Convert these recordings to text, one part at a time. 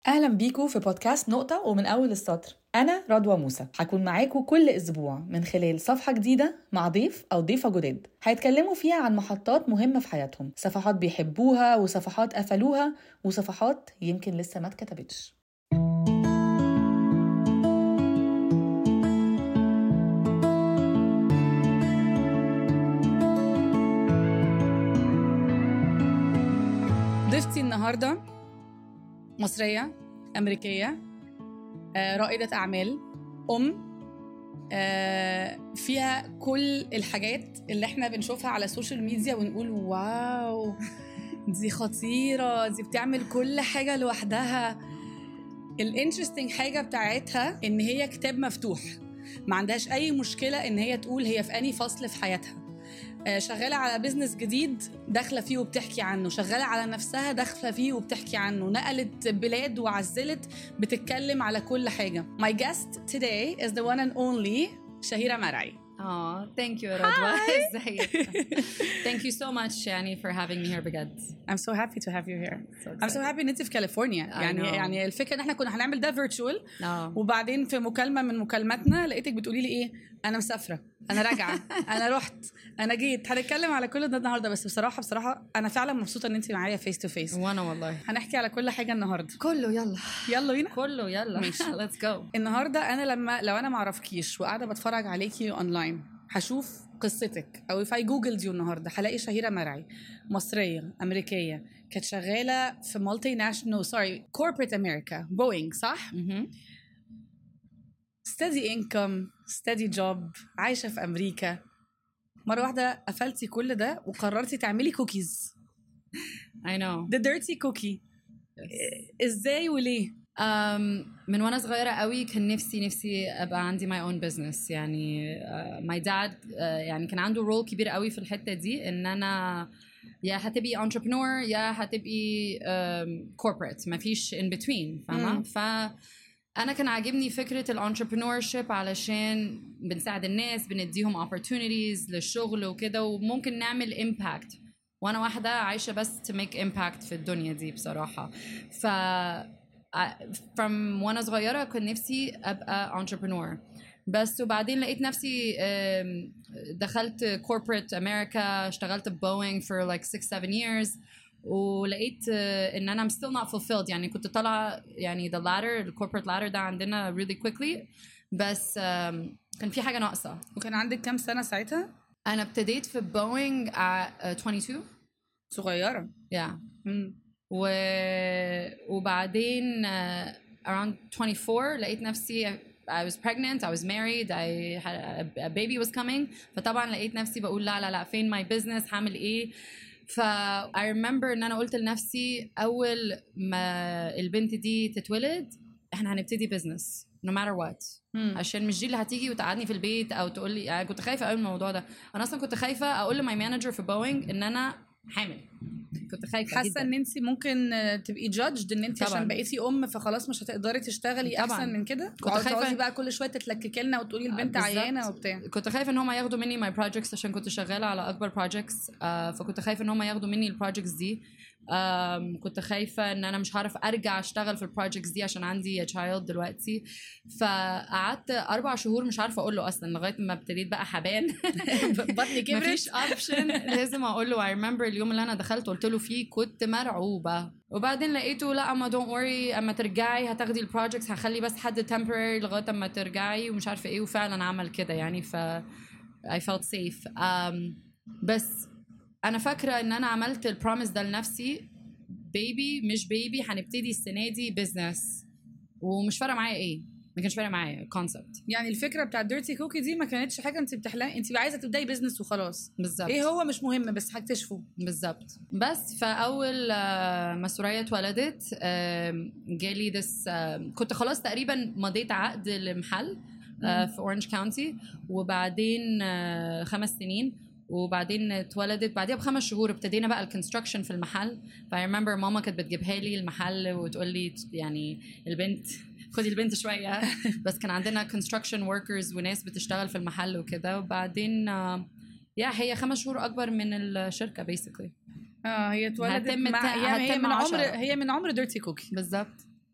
اهلا بيكم في بودكاست نقطة ومن اول السطر انا رضوى موسى هكون معاكم كل اسبوع من خلال صفحة جديدة مع ضيف او ضيفة جداد هيتكلموا فيها عن محطات مهمة في حياتهم صفحات بيحبوها وصفحات قفلوها وصفحات يمكن لسه ما اتكتبتش ضيفتي النهارده مصرية أمريكية آه، رائدة أعمال أم آه، فيها كل الحاجات اللي احنا بنشوفها على السوشيال ميديا ونقول واو دي خطيرة دي بتعمل كل حاجة لوحدها الانترستنج حاجة بتاعتها إن هي كتاب مفتوح ما عندهاش أي مشكلة إن هي تقول هي في أي فصل في حياتها آه، شغاله على بزنس جديد داخله فيه وبتحكي عنه شغاله على نفسها داخله فيه وبتحكي عنه نقلت بلاد وعزلت بتتكلم على كل حاجه My guest today is the one and only شهيرة مرعي اه ثانك يو رضوى ازيك ثانك يو سو ماتش يعني for having me here بجد I'm so happy to have you here So I'm so excited. happy ان انت في كاليفورنيا يعني know. يعني الفكره ان احنا كنا هنعمل ده فيرتشوال اه وبعدين في مكالمه من مكالماتنا لقيتك بتقولي لي ايه انا مسافره انا راجعه انا رحت انا جيت هنتكلم على كل ده النهارده بس بصراحه بصراحه انا فعلا مبسوطه ان انت معايا فيس تو فيس وانا والله هنحكي على كل حاجه النهارده كله يلا يلا بينا كله يلا ماشي. ليتس جو النهارده انا لما لو انا ما اعرفكيش وقاعده بتفرج عليكي اونلاين هشوف قصتك او if I googled you النهارده هلاقي شهيره مرعي مصريه امريكيه كانت شغاله في مالتي ناشونال سوري كوربريت امريكا بوينج صح ستدي انكم ستدي جوب عايشه في امريكا مره واحده قفلتي كل ده وقررتي تعملي كوكيز I know ذا ديرتي كوكي ازاي وليه um, من وانا صغيره قوي كان نفسي نفسي ابقى عندي my own business يعني uh, my dad uh, يعني كان عنده رول كبير قوي في الحته دي ان انا يا هتبقي entrepreneur يا هتبقي um, corporate مفيش in between فاهمه مم. ف انا كان عاجبني فكره الانتربرنور شيب علشان بنساعد الناس بنديهم opportunities للشغل وكده وممكن نعمل impact وانا واحده عايشه بس to make impact في الدنيا دي بصراحه ف I- from وانا صغيره كان نفسي ابقى entrepreneur بس وبعدين لقيت نفسي um, دخلت corporate امريكا اشتغلت بوينج for like 6 7 years ولقيت uh, ان انا I'm still not fulfilled يعني كنت طالعه يعني the ladder the corporate ladder ده عندنا really quickly بس um, كان في حاجه ناقصه وكان عندك كام سنه ساعتها انا ابتديت في بوينج at uh, 22 صغيره yeah مم. و... وبعدين uh, around 24 لقيت نفسي I was pregnant I was married I had a, a baby was coming فطبعا لقيت نفسي بقول لا لا لا فين my business هعمل ايه ف I remember ان انا قلت لنفسي اول ما البنت دي تتولد احنا هنبتدي business no matter what مم. عشان مش دي اللي هتيجي وتقعدني في البيت او تقول لي يعني كنت خايفه قوي من الموضوع ده انا اصلا كنت خايفه اقول لماي مانجر في بوينج ان انا حامل كنت خايفه حاسه جدا. ان انت ممكن آه، تبقي جادجد ان انت طبعاً. عشان بقيتي ام فخلاص مش هتقدري تشتغلي طبعاً. احسن من كده كنت تقعدي- خايفة- تقعدي بقى كل شويه تتلككي لنا وتقولي البنت بالظبط. عيانه وبتاع كنت خايفه ان هم ياخدوا مني ماي بروجكتس عشان كنت شغاله على اكبر بروجكتس فكنت خايفه ان هم ياخدوا مني البروجكتس دي آم، كنت خايفه ان انا مش هعرف ارجع اشتغل في البروجكتس دي عشان عندي تشايلد دلوقتي فقعدت اربع شهور مش عارفه اقول له اصلا لغايه ما ابتديت بقى حبان بطني كبرت مفيش اوبشن لازم اقول له اي ريمبر اليوم اللي انا دخلت قلت له فيه كنت مرعوبه وبعدين لقيته لا اما دونت وري اما ترجعي هتاخدي البروجكتس هخلي بس حد temporary لغايه اما ترجعي ومش عارفه ايه وفعلا عمل كده يعني ف I felt safe um, بس انا فاكره ان انا عملت البروميس ده لنفسي بيبي مش بيبي هنبتدي السنه دي بزنس ومش فارقه معايا ايه ما كانش فارق معايا كونسبت يعني الفكره بتاع الديرتي كوكي دي ما كانتش حاجه انت بتحلمي انت عايزه تبداي بزنس وخلاص بالظبط ايه هو مش مهم بس هتكتشفه بالظبط بس فاول آه، ما سوريا اتولدت آم، جالي دس كنت خلاص تقريبا مضيت عقد لمحل آه، في اورنج كاونتي وبعدين آه، خمس سنين وبعدين اتولدت بعديها بخمس شهور ابتدينا بقى الكونستراكشن في المحل فاي ريمبر ماما كانت بتجيبها لي المحل وتقول لي يعني البنت خدي البنت شويه بس كان عندنا كونستراكشن وركرز وناس بتشتغل في المحل وكده وبعدين آه، يا هي خمس شهور اكبر من الشركه بيسكلي اه هي اتولدت هتم مع تا- هي, هي هتم من عمر عشرة. هي من عمر ديرتي كوكي بالظبط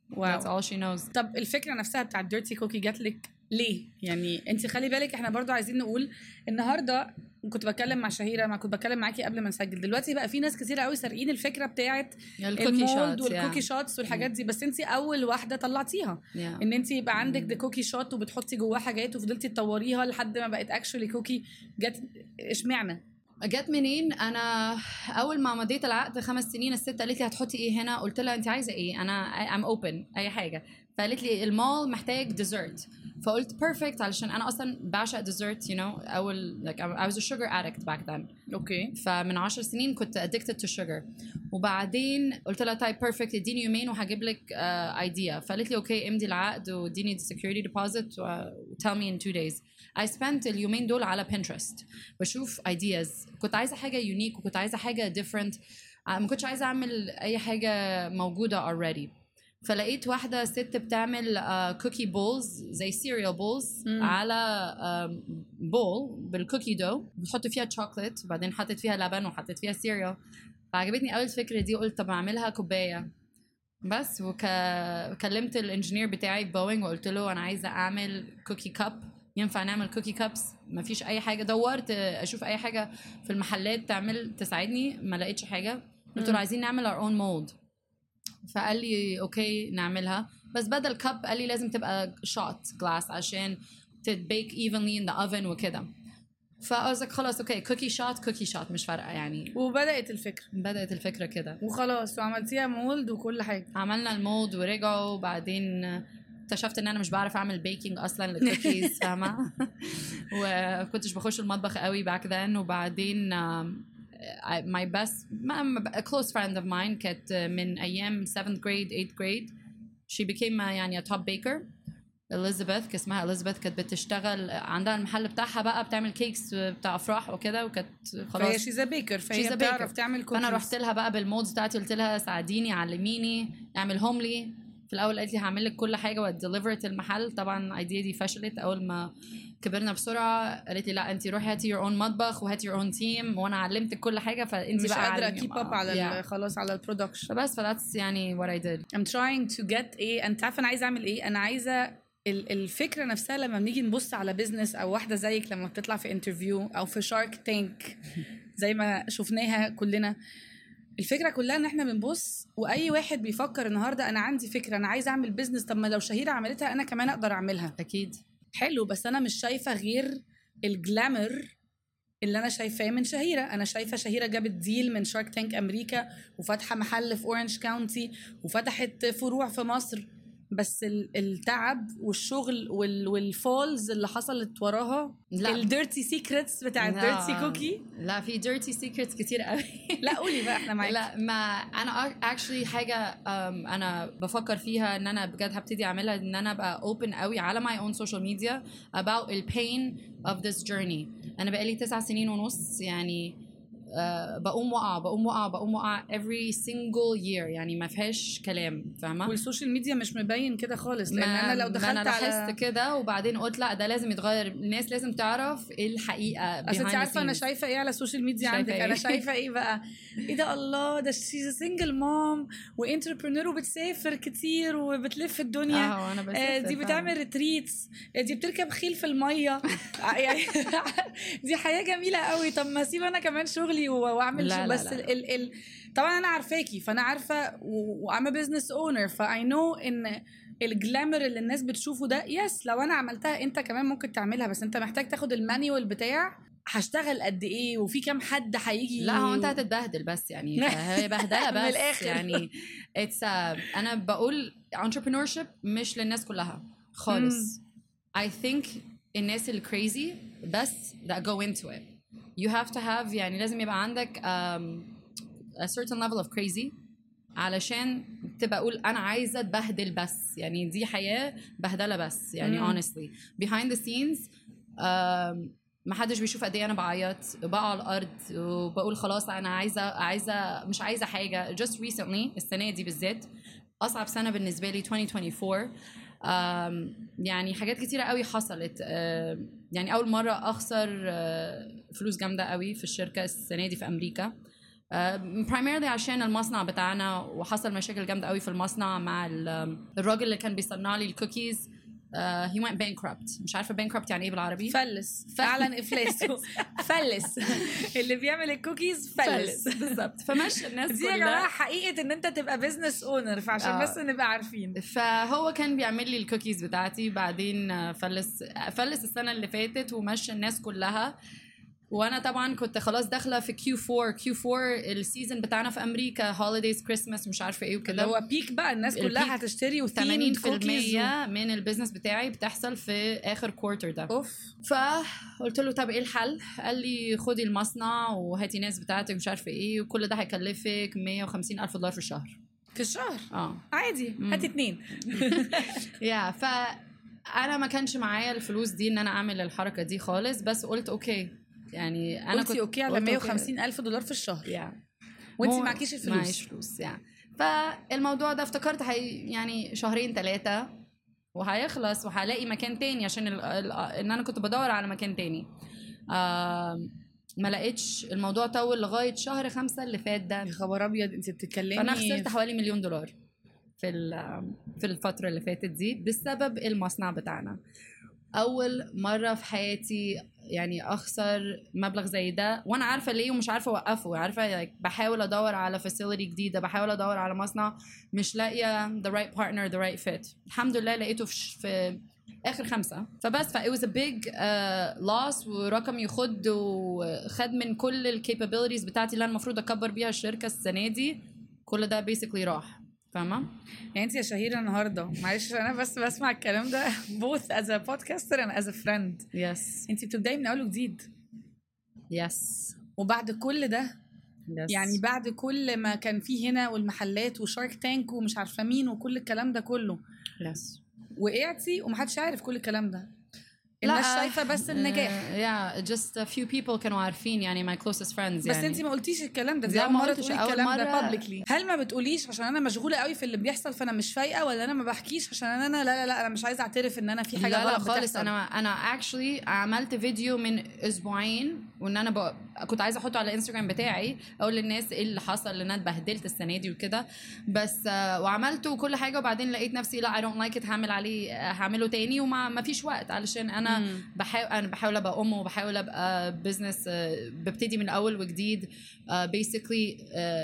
واو that's all she knows طب الفكره نفسها بتاعت ديرتي كوكي جات لك ليه؟ يعني انت خلي بالك احنا برضو عايزين نقول النهارده كنت بتكلم مع شهيره ما كنت بتكلم معاكي قبل ما نسجل دلوقتي بقى في ناس كتير قوي سارقين الفكره بتاعت الكوكي المولد شوت والكوكي شوتس والحاجات دي بس انت اول واحده طلعتيها ان انت يبقى عندك ذا كوكي شوت وبتحطي جواه حاجات وفضلتي تطوريها لحد ما بقت اكشولي كوكي جت اشمعنى؟ جت منين انا اول ما مضيت العقد خمس سنين الست قالت لي هتحطي ايه هنا قلت لها انت عايزه ايه انا ام اوبن اي حاجه فقالت لي المول محتاج ديزرت فقلت بيرفكت علشان انا اصلا بعشق ديزرت يو نو اول like I was a sugar addict back then اوكي فمن عشر سنين كنت addicted to sugar وبعدين قلت لها طيب بيرفكت اديني يومين وهجيب لك ايديا فقالت لي اوكي امضي العقد واديني security deposit و tell me in two days I spent اليومين دول على Pinterest بشوف ideas كنت عايزه حاجه يونيك وكنت عايزه حاجه different ما كنتش عايزه اعمل اي حاجه موجوده already فلقيت واحدة ست بتعمل كوكي بولز زي سيريال بولز مم. على بول بالكوكي دو بتحط فيها شوكليت وبعدين حطيت فيها لبن وحطيت فيها سيريال فعجبتني قوي الفكرة دي قلت طب اعملها كوباية بس وكلمت الانجينير بتاعي في بوينج وقلت له انا عايزة اعمل كوكي كاب ينفع نعمل كوكي كابس مفيش اي حاجة دورت اشوف اي حاجة في المحلات تعمل تساعدني ما لقيتش حاجة قلت مم. له عايزين نعمل our own mold فقال لي اوكي نعملها بس بدل كاب قال لي لازم تبقى شوت جلاس عشان تتبيك evenly in the oven وكده فقصدك خلاص اوكي كوكي شوت كوكي شوت مش فارقه يعني وبدات الفكره بدات الفكره كده وخلاص وعملتيها مولد وكل حاجه عملنا المولد ورجعوا وبعدين اكتشفت ان انا مش بعرف اعمل بيكنج اصلا للكوكيز فاهمه وكنتش بخش المطبخ قوي باك ذن وبعدين um, I- my best ما- a close friend of mine كانت من ايام 7th grade 8th grade she became a- يعني a top baker اليزابيث كان اسمها اليزابيث كانت بتشتغل عندها المحل بتاعها بقى بتعمل كيكس بتاع افراح وكده وكانت فهي خلاص شيزا بيكر She's فهي a بتعرف baker. تعمل كوكيز فانا رحت لها بقى بالمودز بتاعتي قلت لها ساعديني علميني اعملهم لي في الاول قالت لي هعمل لك كل حاجه وادليفرت المحل طبعا الايديا دي فشلت اول ما كبرنا بسرعه قالت لي لا انت روحي هاتي يور اون مطبخ وهاتي يور اون تيم وانا علمتك كل حاجه فانت مش بقى قادره علمي. كيب اب آه، على yeah. ال- خلاص على البرودكشن فبس فذاتس يعني what I did I'm trying to get ايه انت عارفه انا عايزه اعمل ايه انا عايزه ال- الفكره نفسها لما بنيجي نبص على بيزنس او واحده زيك لما بتطلع في انترفيو او في شارك تانك زي ما شفناها كلنا الفكره كلها ان احنا بنبص واي واحد بيفكر النهارده انا عندي فكره انا عايزه اعمل بيزنس طب ما لو شهيره عملتها انا كمان اقدر اعملها اكيد حلو بس انا مش شايفه غير الجلامر اللي انا شايفاه من شهيره انا شايفه شهيره جابت ديل من شارك تانك امريكا وفاتحه محل في اورنج كاونتي وفتحت فروع في مصر بس ال- التعب والشغل وال والفولز اللي حصلت وراها لا. الديرتي سيكريتس بتاع لا. الديرتي كوكي لا في dirty secrets كتير قوي لا قولي بقى احنا معاكي لا ما انا اكشلي حاجه um, انا بفكر فيها ان انا بجد هبتدي اعملها ان انا ابقى open قوي على my own social media about the pain of this journey انا بقالي تسع سنين ونص يعني uh, بقوم وقع بقوم وقع بقوم وقع every single year يعني ما فيهاش كلام فاهمه والسوشيال ميديا مش مبين كده خالص لان ما- انا لو ما دخلت انا لاحظت على كده وبعدين قلت لا ده لازم يتغير الناس لازم تعرف ايه الحقيقه اصل انت behind the عارفه انا scenes. شايفه ايه على السوشيال ميديا شايفة عندك إيه؟ انا شايفه ايه بقى ايه ده الله ده شيز سنجل مام وانتربرنور وبتسافر كتير وبتلف الدنيا اه انا آه، بسافر دي فعلاً. بتعمل ريتريتس آه، دي بتركب خيل في الميه آه، يعني دي حياه جميله قوي طب ما اسيب انا كمان شغلي و- واعمل لا، شغل لا، بس لا. ال ال ال طبعا انا عارفاكي فانا عارفه وعم بزنس اونر فاي نو ان الجلامر اللي الناس بتشوفه ده يس لو انا عملتها انت كمان ممكن تعملها بس انت محتاج تاخد المانيوال بتاع هشتغل قد ايه وفي كام حد هيجي لا هو انت هتتبهدل بس يعني هي بهدله من بس الآخر. يعني it's uh, انا بقول entrepreneurship مش للناس كلها خالص I think الناس الكريزي بس that go into it you have to have يعني لازم يبقى عندك um, a certain level of crazy علشان تبقى اقول انا عايزه اتبهدل بس يعني دي حياه بهدله بس يعني مم. honestly behind the scenes um, ما حدش بيشوف قد ايه انا بعيط بقع على الارض وبقول خلاص انا عايزه عايزه مش عايزه حاجه just recently السنه دي بالذات اصعب سنه بالنسبه لي 2024 um, يعني حاجات كتيره قوي حصلت uh, يعني اول مره اخسر uh, فلوس جامده قوي في الشركه السنه دي في امريكا برايمرلي عشان المصنع بتاعنا وحصل مشاكل جامده قوي في المصنع مع ال- الراجل اللي كان بيصنع لي الكوكيز هي went bankrupt مش عارفه bankrupt يعني ايه بالعربي فلس اعلن افلاسه فلس اللي بيعمل الكوكيز فلس بالظبط فمشى الناس دي يا كلها جماعه حقيقه ان انت تبقى بزنس اونر فعشان آه. بس نبقى عارفين فهو كان بيعمل لي الكوكيز بتاعتي بعدين آه، فلس فلس السنه اللي فاتت ومشى الناس كلها وانا طبعا كنت خلاص داخله في كيو 4 كيو 4 السيزون بتاعنا في امريكا هوليديز كريسماس مش عارفه ايه اللي وكده هو بيك بقى الناس كلها البيك هتشتري و 80% كوكيز و... من البيزنس بتاعي بتحصل في اخر كوارتر ده اوف فقلت له طب ايه الحل؟ قال لي خدي المصنع وهاتي ناس بتاعتك مش عارفه ايه وكل ده هيكلفك 150 الف دولار في الشهر في الشهر اه عادي مم. هات اتنين يا ف انا ما كانش معايا الفلوس دي ان انا اعمل الحركه دي خالص بس قلت اوكي يعني انا قلتي اوكي على قلت 150 الف دولار في الشهر يا وانت هو- معكيش الفلوس معيش فلوس يعني فالموضوع ده افتكرت هي يعني شهرين ثلاثه وهيخلص وهلاقي مكان تاني عشان ال... ال... ان انا كنت بدور على مكان تاني آم، ما لقيتش الموضوع طول لغايه شهر خمسة اللي فات ده يا خبر ابيض انت بتتكلمي فانا خسرت حوالي مليون دولار في ال- في الفتره اللي فاتت دي بسبب المصنع بتاعنا اول مره في حياتي يعني اخسر مبلغ زي ده وانا عارفه ليه ومش عارفه اوقفه عارفه like بحاول ادور على فاسيلتي جديده بحاول ادور على مصنع مش لاقيه the right partner the right fit الحمد لله لقيته في, ش- في اخر خمسه فبس ف it was a big uh, loss ورقم يخد وخد من كل الكابابيلتيز بتاعتي اللي انا المفروض اكبر بيها الشركه السنه دي كل ده basically راح فاهمه؟ يعني انت يا شهيره النهارده معلش انا بس بسمع الكلام ده both as a podcaster and as a friend يس انت بتبداي من اول وجديد يس وبعد كل ده يس يعني بعد كل ما كان فيه هنا والمحلات وشارك تانك ومش عارفه مين وكل الكلام ده كله يس وقعتي ومحدش عارف كل الكلام ده الناس شايفه بس النجاح يا just a few people كانوا عارفين يعني my closest friends بس يعني انت ما قلتيش الكلام ده دي لا، اول ما مره قلتش. تقولي أول الكلام ده مرة- publicly هل ما بتقوليش عشان انا مشغوله قوي في اللي بيحصل فانا مش فايقه ولا انا ما بحكيش عشان انا لا لا لا انا مش عايزه اعترف ان انا في حاجه لا لا غلط خالص بتحصل. انا انا actually عملت فيديو من اسبوعين وان انا بق... كنت عايزه احطه على الانستجرام بتاعي اقول للناس ايه اللي حصل لان انا اتبهدلت السنه دي وكده بس آه، وعملته وكل حاجه وبعدين لقيت نفسي لا اي دونت لايك ات هعمل عليه آه، هعمله تاني وما ما فيش وقت علشان انا مم. بحاول انا بحاول ابقى ام وبحاول ابقى بزنس ببتدي من اول وجديد بيسكلي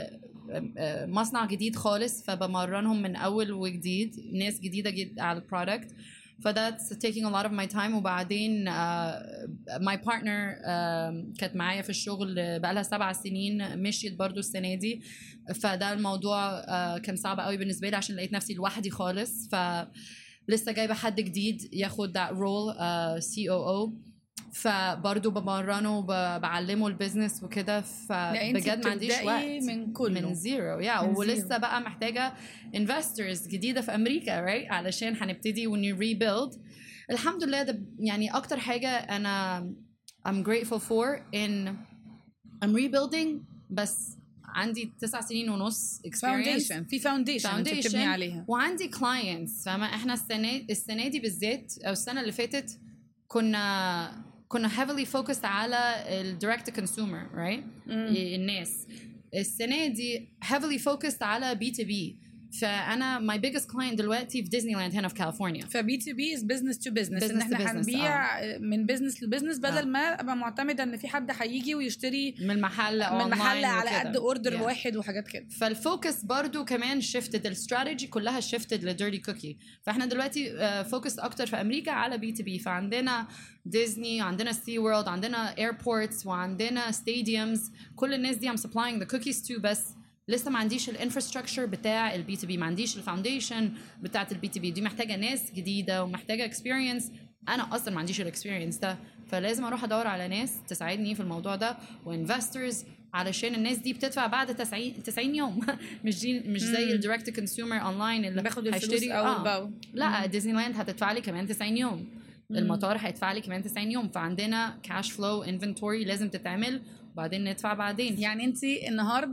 مصنع جديد خالص فبمرنهم من اول وجديد ناس جديده جد على البرودكت ف that's taking a lot of my time وبعدين uh, my partner uh, كانت معايا في الشغل بقالها سبع سنين مشيت برضو السنة دي فده الموضوع uh, كان صعب قوي بالنسبة لي عشان لقيت نفسي لوحدي خالص ف لسه جايبة حد جديد ياخد that role uh, COO فبرضه بمرنه وبعلمه البيزنس وكده لا انت فبجد ما عنديش بتبدأي وقت من كله من زيرو يا من ولسه zero. بقى محتاجه انفسترز جديده في امريكا right علشان هنبتدي ون ريبيلد الحمد لله ده يعني اكتر حاجه انا I'm grateful for in I'm rebuilding بس عندي تسع سنين ونص experience فاونديشن في فاونديشن انت Foundation. بتبني عليها وعندي كلاينتس فاهمه احنا السنه السنه دي بالذات او السنه اللي فاتت كنا كنا heavily focused على الدايركت كونسيومر right الناس السنه دي heavily focused على بي تو بي فانا my biggest client دلوقتي في ديزني لاند هنا في كاليفورنيا فبي تو بي از بزنس تو بزنس ان Business to احنا business، هنبيع من بزنس لبزنس بدل آه. ما ابقى معتمده ان في حد هيجي ويشتري من محل من محل online على وكده. قد اوردر Yeah. واحد وحاجات كده فالفوكس برضو كمان شفتد الاستراتيجي كلها شفتد لديرتي كوكي فاحنا دلوقتي فوكس اكتر في امريكا على بي تو بي فعندنا ديزني عندنا سي وورلد عندنا ايربورتس وعندنا ستاديومز كل الناس دي I'm supplying the cookies to بس لسه ما عنديش الانفراستراكشر بتاع البي تو بي ما عنديش الفاونديشن بتاعت البي تو بي دي محتاجه ناس جديده ومحتاجه اكسبيرينس انا اصلا ما عنديش الاكسبيرينس ده فلازم اروح ادور على ناس تساعدني في الموضوع ده وانفسترز علشان الناس دي بتدفع بعد 90 90 يوم مش دي مش زي مم. الدايركت كونسيومر اونلاين اللي باخد الفلوس هيشتري- اول آه. باول لا ديزني لاند هتدفع لي كمان 90 يوم المطار هيدفع لي كمان 90 يوم فعندنا كاش فلو انفنتوري لازم تتعمل وبعدين ندفع بعدين يعني انت النهارده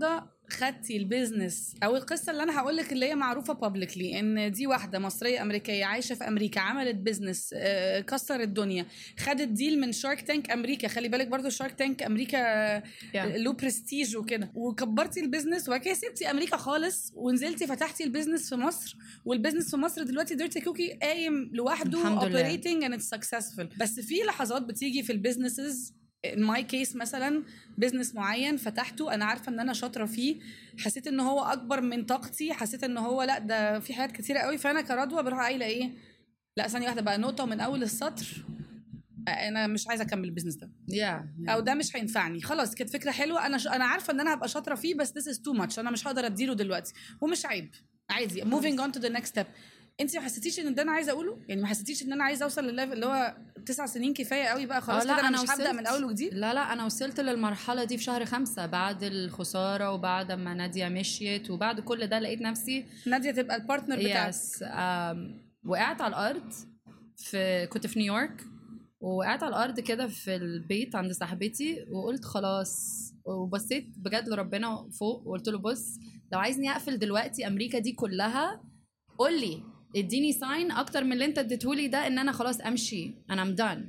خدتي البيزنس او القصه اللي انا هقول لك اللي هي معروفه بابليكلي ان دي واحده مصريه امريكيه عايشه في امريكا عملت بيزنس آه، كسر الدنيا خدت ديل من شارك تانك امريكا خلي بالك برضو شارك تانك امريكا Yeah. له برستيج وكده وكبرتي البيزنس وبعد كده سبتي امريكا خالص ونزلتي فتحتي البيزنس في مصر والبيزنس في مصر دلوقتي ديرتي كوكي قايم لوحده الحمد لله. اوبريتنج اند سكسسفul بس في لحظات بتيجي في البيزنسز in my case مثلا بيزنس معين فتحته انا عارفه ان انا شاطره فيه حسيت ان هو اكبر من طاقتي حسيت ان هو لا ده في حاجات كتيره قوي فانا كرضوى بروح قايله ايه لا ثانيه واحده بقى نقطه من اول السطر انا مش عايزه اكمل البيزنس ده yeah. او ده مش هينفعني خلاص كانت فكره حلوه انا ش... انا عارفه ان انا هبقى شاطره فيه بس this is too much انا مش هقدر اديله دلوقتي ومش عيب عادي moving on to the next step انت ما حسيتيش ان ده انا عايزه اقوله يعني ما حسيتيش ان انا عايزه اوصل للليفل اللي هو تسع سنين كفايه قوي بقى خلاص آه، لا، كده انا أنا مش هبدا وصلت. من اول وجديد لا لا انا وصلت للمرحله دي في شهر خمسة بعد الخساره وبعد ما ناديه مشيت وبعد كل ده لقيت نفسي ناديه تبقى البارتنر بتاعك يس وقعت على الارض في كنت في نيويورك وقعت على الارض كده في البيت عند صاحبتي وقلت خلاص وبصيت بجد لربنا فوق وقلت له بص لو عايزني اقفل دلوقتي امريكا دي كلها قول لي اديني ساين اكتر من اللي انت اديتهولي ده ان انا خلاص امشي انا ام دان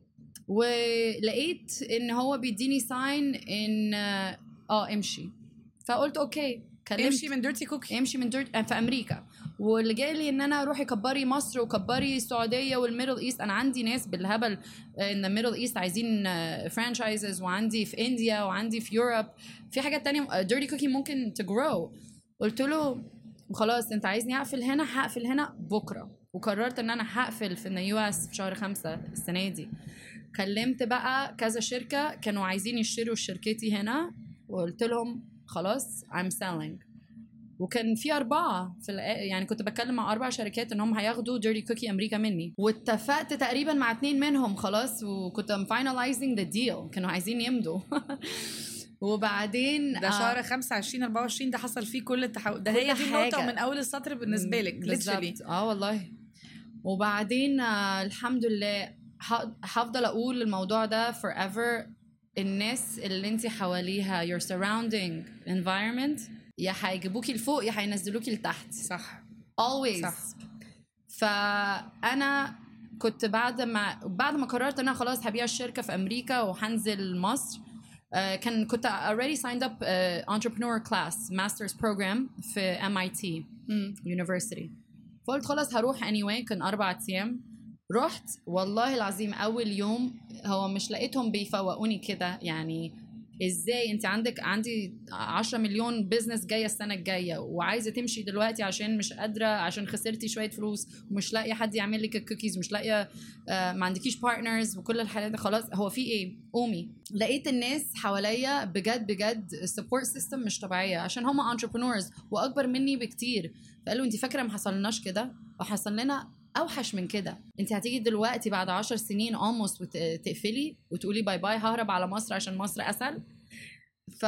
ولقيت ان هو بيديني ساين ان اه امشي فقلت اوكي كلمت امشي من ديرتي كوكي امشي من دور في امريكا واللي جاي لي ان انا روحي كبري مصر وكبري السعوديه والميدل ايست انا عندي ناس بالهبل ان الميدل ايست عايزين فرانشايزز وعندي في انديا وعندي في يوروب في حاجات تانية ديرتي كوكي ممكن تجرو قلت له خلاص انت عايزني اقفل هنا هقفل هنا بكره وقررت ان انا هقفل في اليو اس في شهر خمسة السنه دي كلمت بقى كذا شركه كانوا عايزين يشتروا شركتي هنا وقلت لهم خلاص I'm selling وكان في أربعة في الآ- يعني كنت بتكلم مع أربع شركات إنهم هياخدوا ديرتي كوكي أمريكا مني واتفقت تقريبا مع اتنين منهم خلاص وكنت I'm finalizing the deal كانوا عايزين يمضوا وبعدين ده آه، شهر 5 20 24 ده حصل فيه كل التحول ده كل هي دي النقطه حاجة. من اول السطر بالنسبه لك literally بالظبط اه والله وبعدين آه الحمد لله ه- هفضل اقول الموضوع ده forever الناس اللي انت حواليها your surrounding environment يا هيجيبوكي لفوق يا هينزلوكي لتحت صح always صح. فانا كنت بعد ما بعد ما قررت ان انا خلاص هبيع الشركه في امريكا وهنزل مصر آه، كان كنت already signed up uh, entrepreneur class master's program في MIT مم. University فقلت خلاص هروح anyway كان أربع أيام رحت والله العظيم أول يوم هو مش لقيتهم بيفوقوني كده يعني ازاي انت عندك عندي 10 مليون بزنس جايه السنه الجايه وعايزه تمشي دلوقتي عشان مش قادره عشان خسرتي شويه فلوس ومش لاقيه حد يعمل لك الكوكيز ومش لاقيه آه، ما عندكيش بارتنرز وكل الحاجات دي خلاص هو في ايه قومي لقيت الناس حواليا بجد بجد السبورت سيستم مش طبيعيه عشان هم انتربرنورز واكبر مني بكتير فقالوا انت فاكره ما حصلناش كده وحصل لنا اوحش من كده انت هتيجي دلوقتي بعد عشر سنين almost وتقفلي وتقولي باي باي ههرب على مصر عشان مصر اسهل ف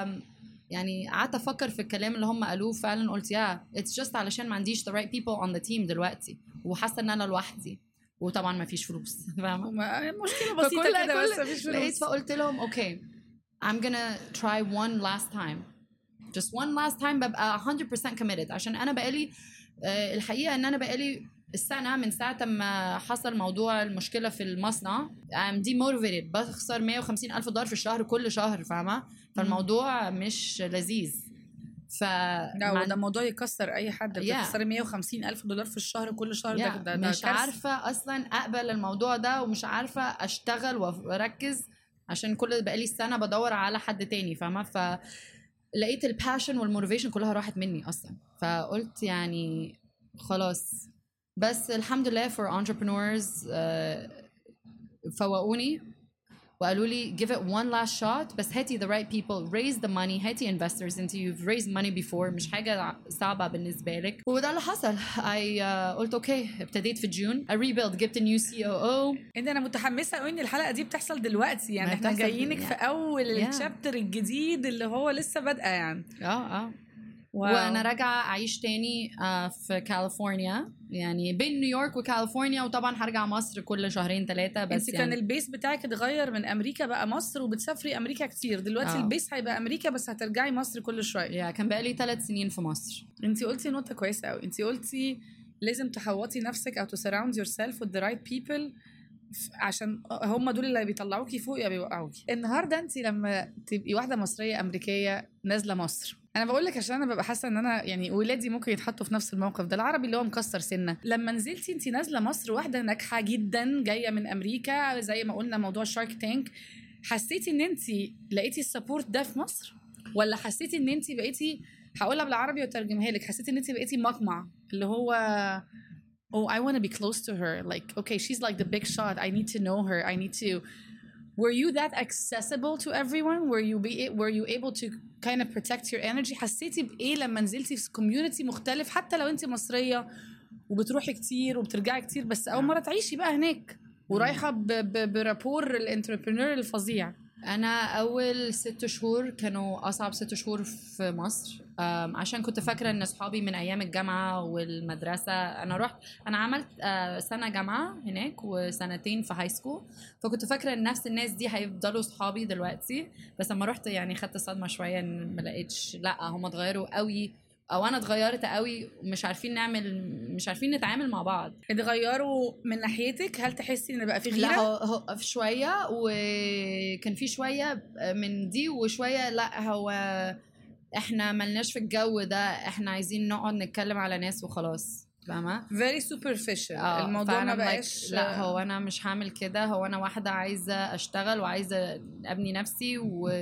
يعني قعدت افكر في الكلام اللي هم قالوه فعلا قلت يا اتس جاست علشان ما عنديش the right people on the team دلوقتي وحاسه ان انا لوحدي وطبعا ما فيش فلوس فاهمه ما- مشكله بسيطه فكل- كده بس كل- مفيش لقيت فلوس فقلت لهم اوكي I'm gonna try one last time just one last time ببقى 100% committed عشان انا بقالي آه، الحقيقه ان انا بقالي السنه من ساعه ما حصل موضوع المشكله في المصنع I'm demotivated بخسر 150 الف دولار في الشهر كل شهر فاهمه فالموضوع مش لذيذ ف لا مع- وده موضوع يكسر اي حد Yeah. بتخسري 150 الف دولار في الشهر كل شهر ده, يا ده, ده مش كارثة. عارفه اصلا اقبل الموضوع ده ومش عارفه اشتغل واركز عشان كل بقالي السنه بدور على حد تاني فاهمه ف لقيت الباشن والموتيفيشن كلها راحت مني اصلا فقلت يعني خلاص بس الحمد لله for entrepreneurs آه، فوقوني وقالوا لي give it one last shot بس هاتي the right people raise the money هاتي investors انت you've raised money before مش حاجة صعبة بالنسبة لك وده اللي حصل I uh, قلت اوكي ابتديت في جون I rebuild جبت new COO انت انا متحمسه قوي ان الحلقه دي بتحصل دلوقتي يعني ما احنا بتحصل جايينك يعني. في اول Yeah. الشابتر الجديد اللي هو لسه بادئه يعني اه اه واو. وانا راجعه اعيش تاني آه، في كاليفورنيا يعني بين نيويورك وكاليفورنيا وطبعا هرجع مصر كل شهرين ثلاثه بس انت كان يعني البيس بتاعك اتغير من امريكا بقى مصر وبتسافري امريكا كتير دلوقتي آه. البيس هيبقى امريكا بس هترجعي مصر كل شويه يا كان بقالي ثلاث سنين في مصر انت قلتي نقطه كويسه قوي انت قلتي لازم تحوطي نفسك او to surround yourself with the right people ف- عشان هم دول اللي بيطلعوكي فوق يا بيوقعوكي النهارده انت لما تبقي واحده مصريه امريكيه نازله مصر انا بقول لك عشان انا ببقى حاسه ان انا يعني ولادي ممكن يتحطوا في نفس الموقف ده العربي اللي هو مكسر سنه لما نزلتي انت نازله مصر واحده ناجحه جدا جايه من امريكا زي ما قلنا موضوع شارك تانك حسيتي ان انت لقيتي السبورت ده في مصر ولا حسيتي ان انت بقيتي هقولها بالعربي وترجمها لك حسيتي ان انت بقيتي مطمع اللي هو oh I want to be close to her like okay she's like the big shot I need to know her I need to were you that accessible to everyone were you be were you able to kind of protect your energy حسيتي بايه لما نزلتي في كوميونتي مختلف حتى لو انت مصريه وبتروحي كتير وبترجعي كتير بس اول مره تعيشي بقى هناك ورايحه ب- ب- برابور الانتربرنور الفظيع انا اول ست شهور كانوا اصعب ست شهور في مصر أم، عشان كنت فاكره ان اصحابي من ايام الجامعه والمدرسه انا رحت انا عملت آه، سنه جامعه هناك وسنتين في هاي سكول فكنت فاكره ان نفس الناس دي هيفضلوا صحابي دلوقتي بس لما رحت يعني خدت صدمه شويه ان ما لقيتش لا هم اتغيروا قوي او انا اتغيرت قوي ومش عارفين نعمل مش عارفين نتعامل مع بعض اتغيروا من ناحيتك هل تحسي ان بقى في غيره لا هو, هو في شويه وكان في شويه من دي وشويه لا هو احنا ملناش في الجو ده احنا عايزين نقعد نتكلم على ناس وخلاص فاهمه very superficial آه، الموضوع فأنا ما like بقاش لا هو انا مش هعمل كده هو انا واحده عايزه اشتغل وعايزه ابني نفسي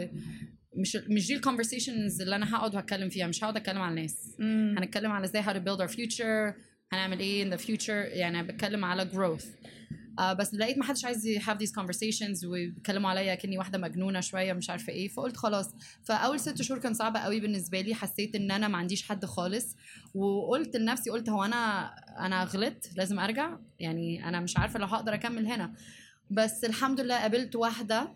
ومش مش دي الكونفرسيشنز اللي انا هقعد وهتكلم فيها مش هقعد اتكلم على الناس مم. هنتكلم على ازاي how to build our future هنعمل ايه in the future يعني أنا بتكلم على growth آه بس لقيت ما حدش عايز ي- have these conversations ويتكلموا عليا كاني واحده مجنونه شويه مش عارفه ايه فقلت خلاص فاول ست شهور كان صعب قوي بالنسبه لي حسيت ان انا ما عنديش حد خالص وقلت لنفسي قلت هو انا انا غلطت لازم ارجع يعني انا مش عارفه لو هقدر اكمل هنا بس الحمد لله قابلت واحده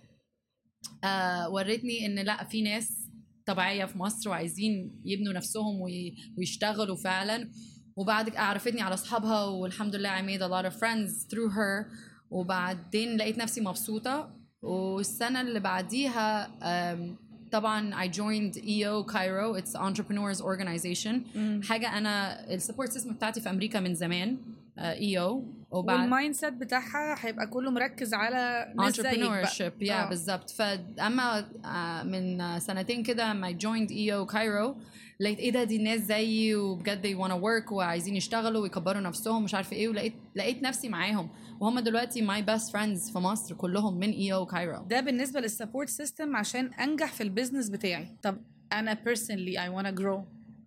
آه ورتني ان لا في ناس طبيعيه في مصر وعايزين يبنوا نفسهم وي- ويشتغلوا فعلا وبعد عرفتني على اصحابها والحمد لله I made a lot of friends through her وبعدين لقيت نفسي مبسوطه والسنه اللي بعديها um, طبعا I joined EO Cairo it's entrepreneurs organization مم. حاجه انا السبورت سيستم بتاعتي في امريكا من زمان اي وبعد والمايند سيت بتاعها هيبقى كله مركز على ناس زيك بقى entrepreneurship يا آه. بالظبط فاما آه، من آه، سنتين كده ما joined EO Cairo لقيت ايه ده دي الناس زيي وبجد they wanna work وعايزين يشتغلوا ويكبروا نفسهم مش عارفه ايه ولقيت لقيت نفسي معاهم وهم دلوقتي my best friends في مصر كلهم من EO Cairo ده بالنسبه للسبورت سيستم عشان انجح في البيزنس بتاعي طب انا personally I wanna grow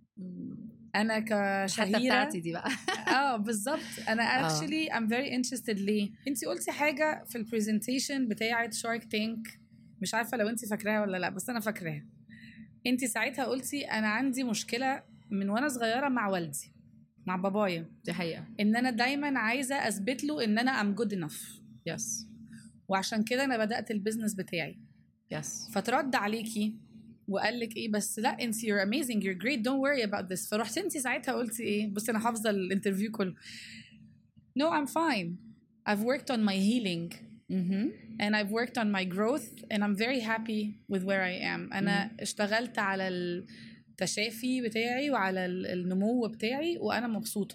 انا حتى كشهيره بتاعتي دي بقى اه بالظبط انا آه. actually I'm very interested ليه انت قلتي حاجه في البرزنتيشن بتاعه شارك تانك مش عارفه لو انت فاكراها ولا لا بس انا فاكراها انت ساعتها قلتي انا عندي مشكله من وانا صغيره مع والدي مع بابايا دي حقيقه ان انا دايما عايزه اثبت له ان انا ام جود انف يس وعشان كده انا بدات البيزنس بتاعي يس فترد عليكي وقال لك ايه بس لا انت you're amazing you're great don't worry about this فرحت انت ساعتها قلتي ايه بصي انا حافظه الانترفيو كله no I'm fine I've worked on my healing اها and I've worked on my growth and I'm very happy with where I am أنا اشتغلت على التشافي بتاعي وعلى ال- النمو بتاعي وأنا مبسوطة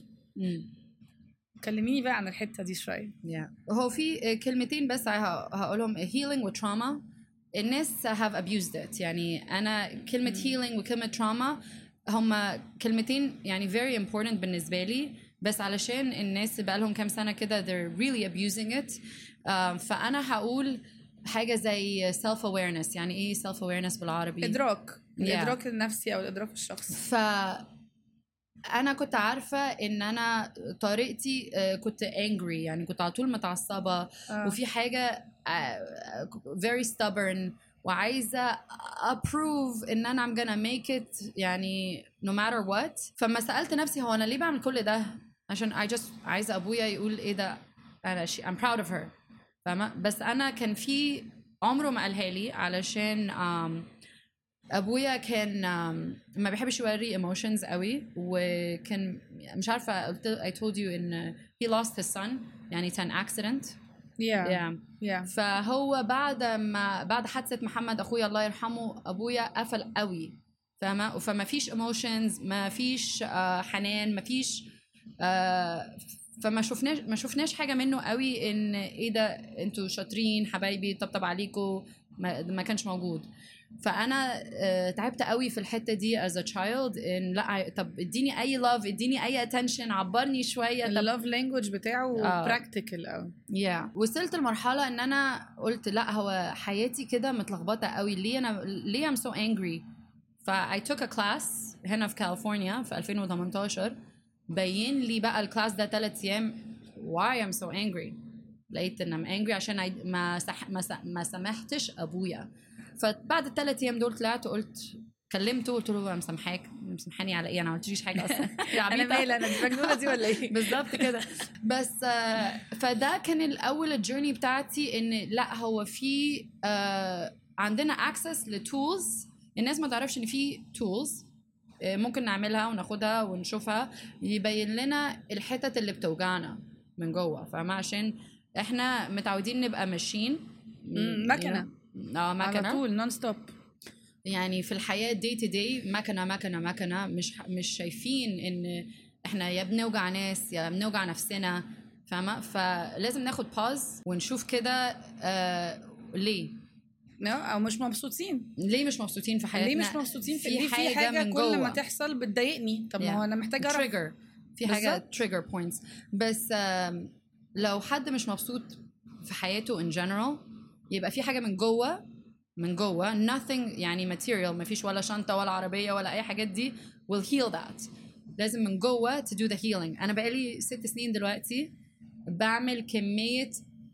كلميني بقى عن الحتة دي شوية Yeah. هو في كلمتين بس ه- هقولهم healing و trauma الناس have abused it يعني أنا كلمة healing وكلمة trauma هما كلمتين يعني very important بالنسبة لي بس علشان الناس اللي بقالهم كام سنة كده they're really abusing it um, فأنا هقول حاجة زي self awareness يعني إيه self awareness بالعربي؟ إدراك Yeah. الإدراك النفسي أو الإدراك الشخصي ف انا كنت عارفه ان انا طريقتي آه، كنت angry يعني كنت على طول متعصبه آه. وفي حاجه آه، very stubborn وعايزه approve ان انا I'm gonna make it يعني no matter what فما سالت نفسي هو انا ليه بعمل كل ده عشان I just عايزه ابويا يقول ايه ده انا she, I'm proud of her فاهمه بس انا كان في عمره ما قالها لي علشان um, ابويا كان um, ما بيحبش يوري ايموشنز قوي وكان مش عارفه قلت I told you ان he lost his son يعني كان accident yeah yeah. yeah فهو بعد ما بعد حادثه محمد اخويا الله يرحمه ابويا قفل قوي فاهمه فما فيش ايموشنز ما فيش آه حنان ما فيش آه فما شفناش ما شفناش حاجه منه قوي ان ايه ده انتوا شاطرين حبايبي طبطب عليكم ما, ما كانش موجود فانا آه تعبت قوي في الحته دي as a child ان لا طب اديني اي لاف اديني اي attention عبرني شويه طب اللوف لانجوج بتاعه آه. براكتيكال قوي yeah. وصلت لمرحله ان انا قلت لا هو حياتي كده متلخبطه قوي ليه انا ليه I'm so angry ف I took a class هنا في كاليفورنيا في 2018 بين لي بقى الكلاس ده ثلاث ايام why I'm so angry لقيت ان I'm angry عشان I ما سح ما, سح ما سامحتش ابويا فبعد الثلاث ايام دول طلعت وقلت كلمته قلت له انا مسامحاك مسامحاني على ايه انا ما عملتليش حاجه اصلا يا انا عبيطة. مالي انا دي مجنونه دي ولا ايه بالظبط كده بس آه، فده كان الاول الجيرني بتاعتي ان لا هو في آه، عندنا اكسس لتولز الناس ما تعرفش ان في تولز ممكن نعملها وناخدها ونشوفها يبين لنا الحتت اللي بتوجعنا من جوه فاهمة عشان احنا متعودين نبقى ماشيين مم، مكنة. اه على مكنه طول نون ستوب يعني في الحياه دي تو دي مكنه مكنه مكنه مش مش شايفين ان احنا يا بنوجع ناس يا بنوجع نفسنا فاهمه فلازم ناخد باز ونشوف كده آه ليه او مش مبسوطين ليه مش مبسوطين في حياتنا ليه مش مبسوطين في في ليه في حاجة حاجه من كل ما جوه. تحصل بتضايقني طب ما هو Yeah. انا محتاجه اعرف تريجر في حاجه بالظبط. تريجر بوينتس بس آم، لو حد مش مبسوط في حياته ان جنرال يبقى في حاجه من جوه من جوه nothing يعني material ما فيش ولا شنطه ولا عربيه ولا اي حاجات دي will heal that لازم من جوه to do the healing انا بقالي ست سنين دلوقتي بعمل كميه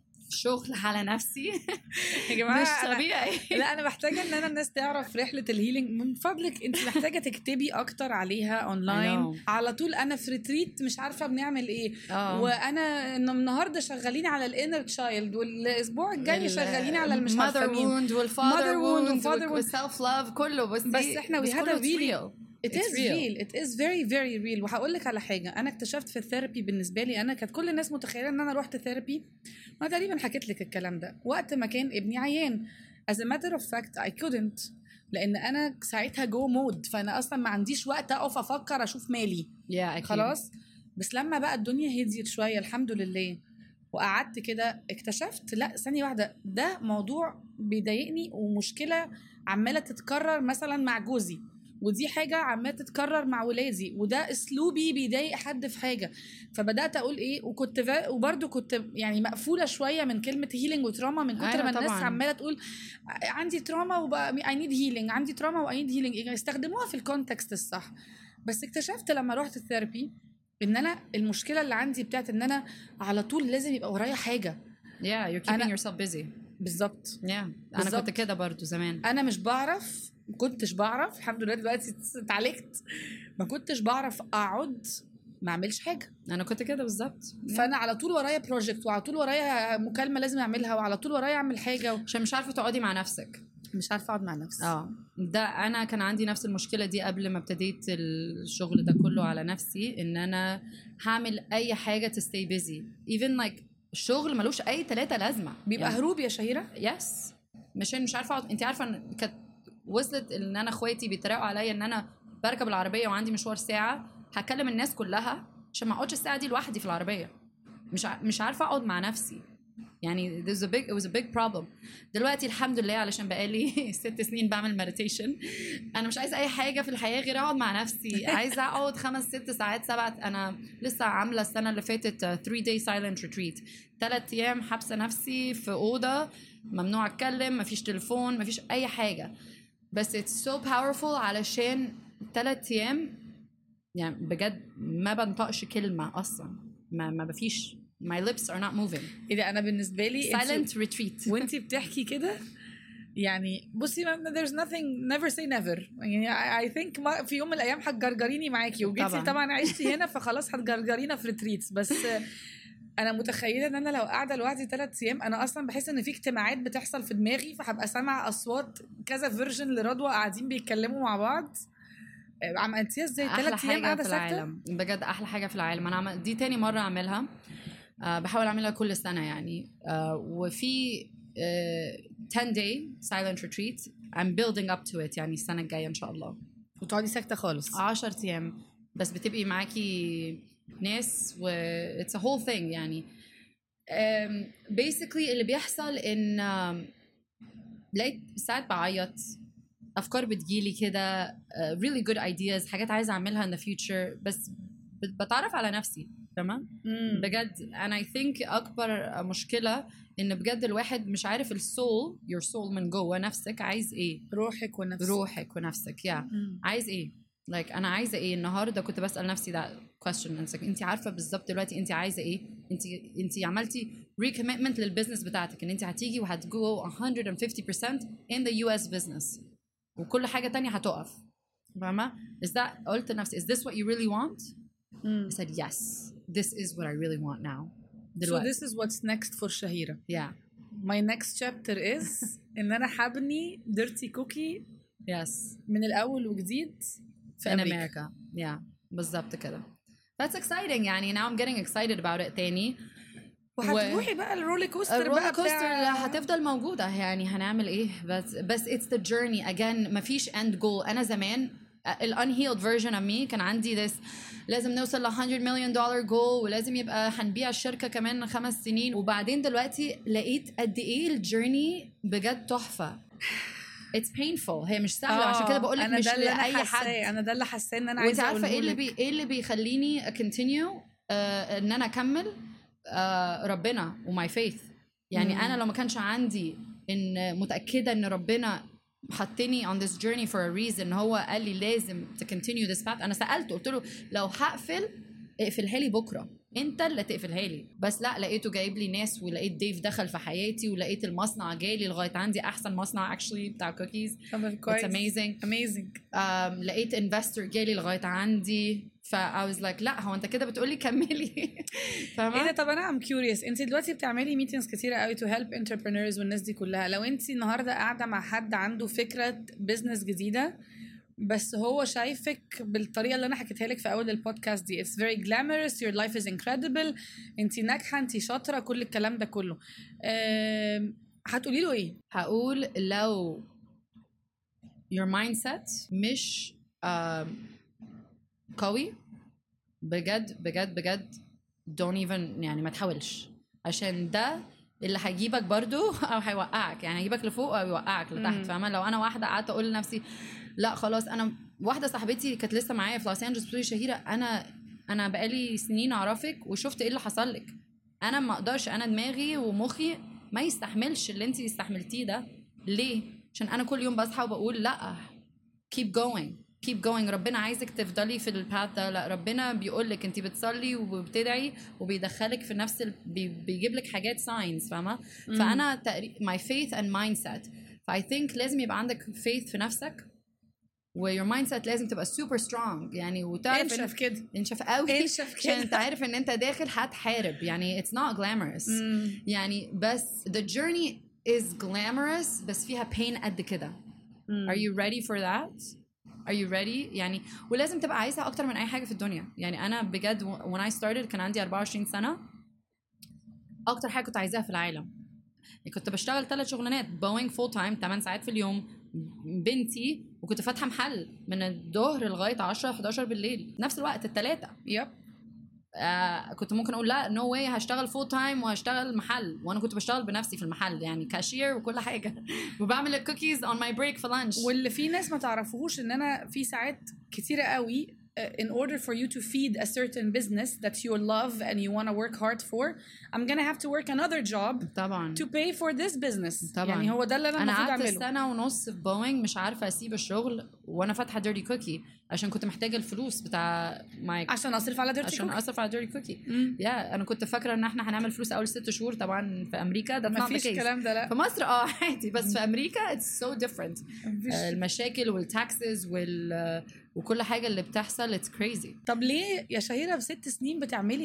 شغل على نفسي يا جماعه مش أنا- طبيعي لا انا محتاجه ان انا الناس تعرف رحله الهيلينج من فضلك انت محتاجه تكتبي اكتر عليها اونلاين I على طول انا في ريتريت مش عارفه بنعمل ايه اه وانا إن النهارده شغالين على الانر تشايلد والاسبوع الجاي شغالين على المش mother عارفه مين wound والfather Mother wound wound والfather wound. والself love كله بس بس إحنا we بس had a كله it's really- real. It It's is real. real. It is very very real وهقول لك على حاجة أنا اكتشفت في الثيرابي بالنسبة لي أنا كانت كل الناس متخيلة إن أنا رحت ثيرابي أنا تقريبا حكيت لك الكلام ده وقت ما كان ابني عيان as a matter of fact I couldn't لأن أنا ساعتها جو مود فأنا أصلا ما عنديش وقت أقف أفكر أشوف مالي yeah أكيد. خلاص بس لما بقى الدنيا هديت شوية الحمد لله وقعدت كده اكتشفت لا ثانية واحدة ده موضوع بيضايقني ومشكلة عمالة تتكرر مثلا مع جوزي ودي حاجة عمالة تتكرر مع ولادي وده اسلوبي بيضايق حد في حاجة فبدأت اقول ايه وكنت فا... وبرده كنت يعني مقفولة شوية من كلمة هيلينج وتراما من كتر أيوة ما الناس طبعاً. عمالة تقول عندي تراما وبقى اي نيد هيلينج عندي تراما واي نيد هيلينج يستخدموها في الكونتكست الصح بس اكتشفت لما رحت الثيرابي ان انا المشكله اللي عندي بتاعت ان انا على طول لازم يبقى ورايا حاجه yeah you're keeping أنا- yourself busy بالظبط yeah انا بالظبط. كنت كده برضو زمان انا مش بعرف ما كنتش بعرف الحمد لله دلوقتي اتعالجت ما كنتش بعرف اقعد ما اعملش حاجه انا كنت كده بالظبط Yeah. فانا على طول ورايا بروجكت وعلى طول ورايا مكالمه لازم اعملها وعلى طول ورايا اعمل حاجه عشان مش عارفه تقعدي مع نفسك مش عارفه اقعد مع نفسي اه ده انا كان عندي نفس المشكله دي قبل ما ابتديت الشغل ده كله على نفسي ان انا هعمل اي حاجه to stay busy even like الشغل ملوش اي ثلاثه لازمه بيبقى يعني هروب يا شهيره يس مشان مش عارفه اقعد انت عارفه ان كانت وصلت ان انا اخواتي بيتريقوا عليا ان انا بركب العربيه وعندي مشوار ساعه هكلم الناس كلها عشان ما اقعدش الساعه دي لوحدي في العربيه مش ع... مش عارفه اقعد مع نفسي يعني there's a big it was a big problem دلوقتي الحمد لله علشان بقالي ست سنين بعمل مديتيشن انا مش عايزه اي حاجه في الحياه غير اقعد مع نفسي عايزه اقعد خمس ست ساعات سبعة انا لسه عامله السنه اللي فاتت 3 day silent retreat ثلاث ايام حابسه نفسي في اوضه ممنوع اتكلم مفيش تليفون مفيش اي حاجه بس it's so powerful علشان ثلاث ايام يعني بجد ما بنطقش كلمه اصلا ما ما بفيش my lips are not moving ايه ده انا بالنسبه لي انت- silent retreat وانتي بتحكي كده يعني بصي ما- there's nothing never say never يعني I, I think ما في يوم من الايام هتجرجريني معاكي وجيتي طبعاً. طبعا, طبعا عشتي هنا فخلاص هتجرجرينا في ريتريتس بس انا متخيله ان انا لو قاعده لوحدي ثلاث ايام انا اصلا بحس ان في اجتماعات بتحصل في دماغي فهبقى سامع اصوات كذا فيرجن لرضوى قاعدين بيتكلموا مع بعض آه، عملتيها ازاي احلى ثلاث ايام حاجه قاعده في ساكته العالم بجد احلى حاجه في العالم انا عمل دي تاني مره اعملها أه بحاول اعملها كل سنه يعني أه وفي أه 10 day silent retreat I'm building up to it يعني السنه الجايه ان شاء الله وتقعدي ساكته خالص 10 ايام بس بتبقي معاكي ناس و it's a whole thing يعني um, basically اللي بيحصل ان um, لقيت ساعات بعيط افكار بتجيلي كده uh, really good ideas حاجات عايزه اعملها in the future بس بت- بتعرف على نفسي تمام مم. بجد انا اي ثينك اكبر مشكله ان بجد الواحد مش عارف السول your soul من جوه نفسك عايز ايه روحك ونفسك روحك ونفسك يا yeah. مم. عايز ايه لايك like انا عايزه ايه النهارده كنت بسال نفسي ده question انت عارفه بالظبط دلوقتي انت عايزه ايه انت انت عملتي recommitment للبزنس بتاعتك ان انت هتيجي وهتجو 150% in the US business وكل حاجه تانية هتقف فاهمه is that قلت لنفسي is this what you really want مم. I said yes this is what I really want now So دلوقتي this is what's next for شهيرة. yeah My next chapter is إن أنا هبني ديرتي كوكي yes من الأول وجديد في in أمريكا. America yeah بالظبط كده that's exciting يعني now I'm getting excited about it تاني وهتروحي بقى الرولي كوستر الرولر بقى كوستر بتاع هتفضل موجودة يعني هنعمل ايه بس بس it's the journey again مفيش end goal انا زمان ال unhealed version of me كان عندي this لازم نوصل ل 100 مليون دولار جول ولازم يبقى هنبيع الشركة كمان خمس سنين وبعدين دلوقتي لقيت قد ايه الجيرني بجد تحفة it's painful هي مش سهلة عشان كده بقول لك أنا مش ده اللي أنا لأي حاساه، حد أنا ده اللي حاساه إن أنا وانت عايزة عارفه ايه اللي أقوله لك. بي ايه اللي بيخليني كونتينيو آه ان انا اكمل آه ربنا وماي فيث يعني مم. انا لو ما كانش عندي ان متاكده ان ربنا حطني on this journey for a reason ان هو قال لي لازم to continue this path انا سالته قلت له لو هقفل اقفلها لي بكره انت اللي تقفلها لي بس لا لقيته جايب لي ناس ولقيت ديف دخل في حياتي ولقيت المصنع جالي لغايه عندي احسن مصنع اكشلي بتاع كوكيز طب It's كويس amazing amazing um, لقيت انفستور جالي لغايه عندي ف I was like لا هو انت كده بتقولي كملي ايه ده فاهمه طب انا ام كيوريوس انت دلوقتي بتعملي ميتينجز كتيره قوي تو هيلب انتربرينورز والناس دي كلها لو انت النهارده قاعده مع حد عنده فكره بزنس جديده بس هو شايفك بالطريقه اللي انا حكيتها لك في اول البودكاست دي it's very glamorous your life is incredible انت ناجحه انت شاطره كل الكلام ده كله أم، هتقولي له ايه هقول لو your mindset مش um, قوي بجد بجد بجد don't even يعني ما تحاولش عشان ده اللي هيجيبك برضو او هيوقعك يعني هيجيبك لفوق او يوقعك مم. لتحت فاهمه لو انا واحده قعدت اقول لنفسي لا خلاص انا واحده صاحبتي كانت لسه معايا في لوس انجلوس بتقولي شهيره انا انا بقالي سنين اعرفك وشفت ايه اللي حصل لك انا ما اقدرش انا دماغي ومخي ما يستحملش اللي انت استحملتيه ده ليه عشان انا كل يوم بصحى وبقول لا keep going keep going ربنا عايزك تفضلي في الباث ده لا ربنا بيقول لك انت بتصلي وبتدعي وبيدخلك في نفس ال... بي... بيجيب لك حاجات ساينز فاهمه فانا تقري... my faith and mindset فاي ثينك لازم يبقى عندك faith في نفسك ويور مايند سيت لازم تبقى سوبر سترونج يعني وتعرف انشف كده انشف قوي انشف عشان كده. انت عارف ان انت داخل هتحارب يعني it's not glamorous مم. يعني بس the journey is glamorous بس فيها pain قد كده مم. are you ready for that are you ready يعني ولازم تبقى عايزها اكتر من اي حاجه في الدنيا يعني انا بجد when I started كان عندي 24 سنه اكتر حاجه كنت عايزاها في العالم يعني كنت بشتغل ثلاث شغلانات بوينج فول تايم 8 ساعات في اليوم بنتي وكنت فاتحه محل من الظهر لغايه 10 11 بالليل نفس الوقت الثلاثه يب آه كنت ممكن اقول لا نو واي هشتغل فول تايم وهشتغل محل وانا كنت بشتغل بنفسي في المحل يعني كاشير وكل حاجه وبعمل الكوكيز اون ماي بريك في لانش واللي في ناس ما تعرفوهوش ان انا في ساعات كتيره قوي uh, in order for you to feed a certain business that you love and you want to work hard for I'm gonna have to work another job طبعا to pay for this business طبعا. يعني هو ده اللي انا انا المفروض قعدت اعمله سنه ونص في بوينج مش عارفه اسيب الشغل وانا فاتحه ديرتي كوكي عشان كنت محتاجه الفلوس بتاع ماي عشان اصرف على ديرتي عشان اصرف على ديرتي كوكي مم. يا انا كنت فاكره ان احنا هنعمل فلوس اول ست شهور طبعا في امريكا ده ما فيش الكلام ده لا في مصر اه عادي بس في امريكا اتس سو ديفرنت مفيش. المشاكل والتاكسز وال وكل حاجه اللي بتحصل اتس كريزي طب ليه يا شهيره بست سنين بتعملي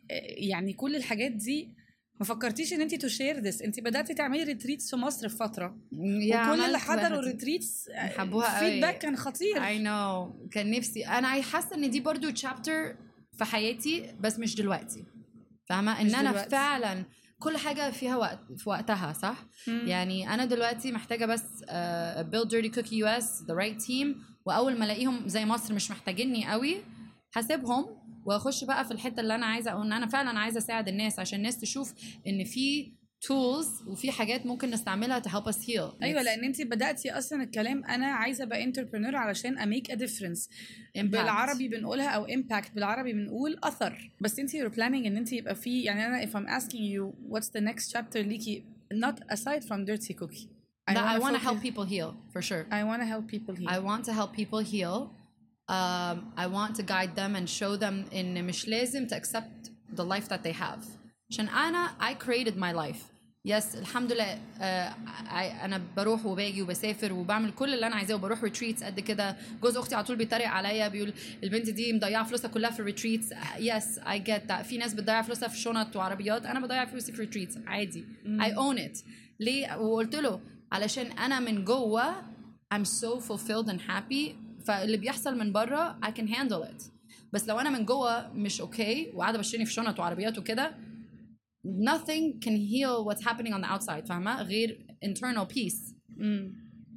يعني كل الحاجات دي ما فكرتيش ان انت تشير ذس انت بداتي تعملي ريتريتس في مصر في فتره يا وكل اللي عملت حضروا واحد. الريتريتس حبوها قوي. الفيدباك كان خطير I know كان نفسي انا حاسه ان دي برضو تشابتر في حياتي بس مش دلوقتي فاهمه ان مش انا دلوقتي. فعلا كل حاجه فيها وقت في وقتها صح مم. يعني انا دلوقتي محتاجه بس uh, build dirty cookie يو اس the right team واول ما الاقيهم زي مصر مش محتاجيني قوي هسيبهم واخش بقى في الحته اللي انا عايزه او ان انا فعلا عايزه اساعد الناس عشان الناس تشوف ان في tools وفي حاجات ممكن نستعملها to help us heal ايوه لان انت بداتي اصلا الكلام انا عايزه ابقى انتربرنور علشان اميك ا ديفرنس Impact. بالعربي بنقولها او امباكت بالعربي بنقول اثر بس انت you're planning ان انت يبقى في يعني انا if I'm asking you what's the next chapter ليكي not aside from dirty cookie لا I want to focus- help people heal for sure I want to help people here I want to help people heal. Um, I want to guide them and show them إن مش لازم to accept the life that they have. عشان أنا I created my life. Yes الحمد لله uh, I, أنا بروح وباجي وبسافر وبعمل كل اللي أنا عايزاه وبروح ريتريتس قد كده جوز أختي على طول بيتريق عليا بيقول البنت دي مضيعة فلوسها كلها في الريتريتس Yes I get that في ناس بتضيع فلوسها في شنط وعربيات أنا بضيع فلوسي في ريتريتس عادي I own it ليه وقلت له علشان أنا من جوه I'm so fulfilled and happy فاللي بيحصل من بره I can handle it بس لو انا من جوه مش اوكي وقاعده بشتري في شنط وعربيات وكده nothing can heal what's happening on the outside فاهمه غير internal peace مم.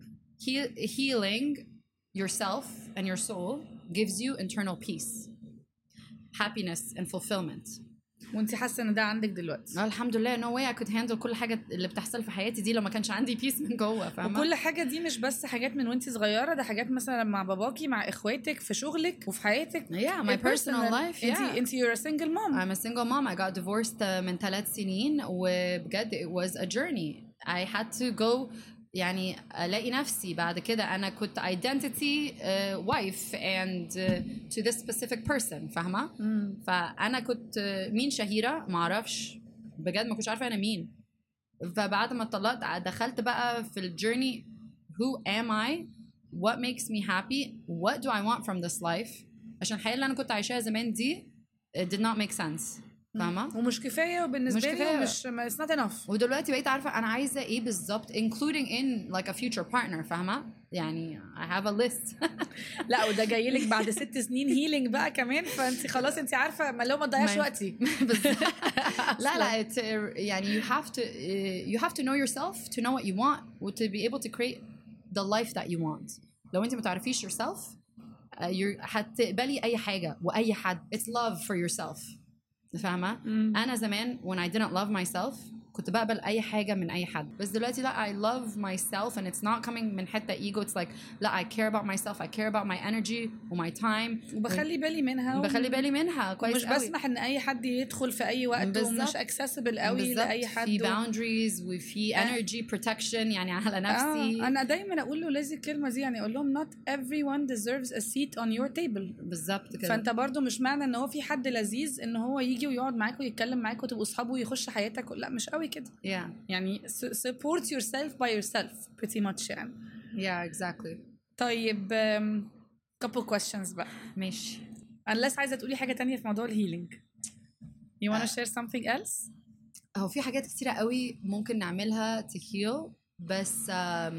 Heal, healing yourself and your soul gives you internal peace happiness and fulfillment وانت حاسه ان ده عندك دلوقتي آه، الحمد لله no way I could handle كل حاجه اللي بتحصل في حياتي دي لو ما كانش عندي peace من جوه فاهمه وكل حاجه دي مش بس حاجات من وانت صغيره ده حاجات مثلا مع باباكي مع اخواتك في شغلك وفي حياتك yeah my personal life انت yeah انت you're a single mom I'm a single mom. I got divorced uh, من ثلاث سنين وبجد it was a journey. I had to go يعني الاقي نفسي بعد كده انا كنت identity uh, wife and uh, to this specific person فاهمه؟ فانا كنت uh, مين شهيره ما اعرفش بجد ما كنتش عارفه انا مين فبعد ما اتطلقت دخلت بقى في الجيرني who am I what makes me happy what do I want from this life عشان الحياه اللي انا كنت عايشاها زمان دي it did not make sense فاهمه؟ ومش كفايه وبالنسبه مش لي كفاية. مش ما- it's not enough ودلوقتي بقيت عارفه انا عايزه ايه بالظبط including in like a future partner فاهمه يعني I have a list لا وده جاي لك بعد ست سنين هيلينج بقى كمان فانت خلاص انت عارفه ما لو ما تضيعش ما- وقتي بالظبط. لا لا it's, uh, يعني you have to uh, you have to know yourself to know what you want و to be able to create the life that you want لو انت ما تعرفيش yourself uh, you're هتقبلي اي حاجه واي حد it's love for yourself فاهمه انا زمان when I didn't love myself كنت بقبل اي حاجه من اي حد بس دلوقتي لا I love myself and it's not coming من حته ego it's like لا I care about myself I care about my energy وmy time وبخلي بالي منها و- بخلي بالي منها كويس مش قوي. بسمح ان اي حد يدخل في اي وقت بالظبط. ومش اكسسبل قوي بالظبط. لاي حد في و- boundaries وفي آه. energy protection يعني على نفسي آه انا دايما اقول له لازم الكلمه دي يعني اقول لهم not everyone deserves a seat on your table بالظبط كده فانت برضو مش معنى ان هو في حد لذيذ ان هو يجي ويقعد معاك ويتكلم معاك وتبقوا اصحابه ويخش حياتك لا مش قوي كده yeah يعني su- support yourself by yourself pretty much يعني yeah exactly طيب um, couple questions بقى ماشي unless عايزه تقولي حاجه تانية في موضوع الهيلينج you wanna share something else هو في حاجات كتيرة قوي ممكن نعملها to heal بس um,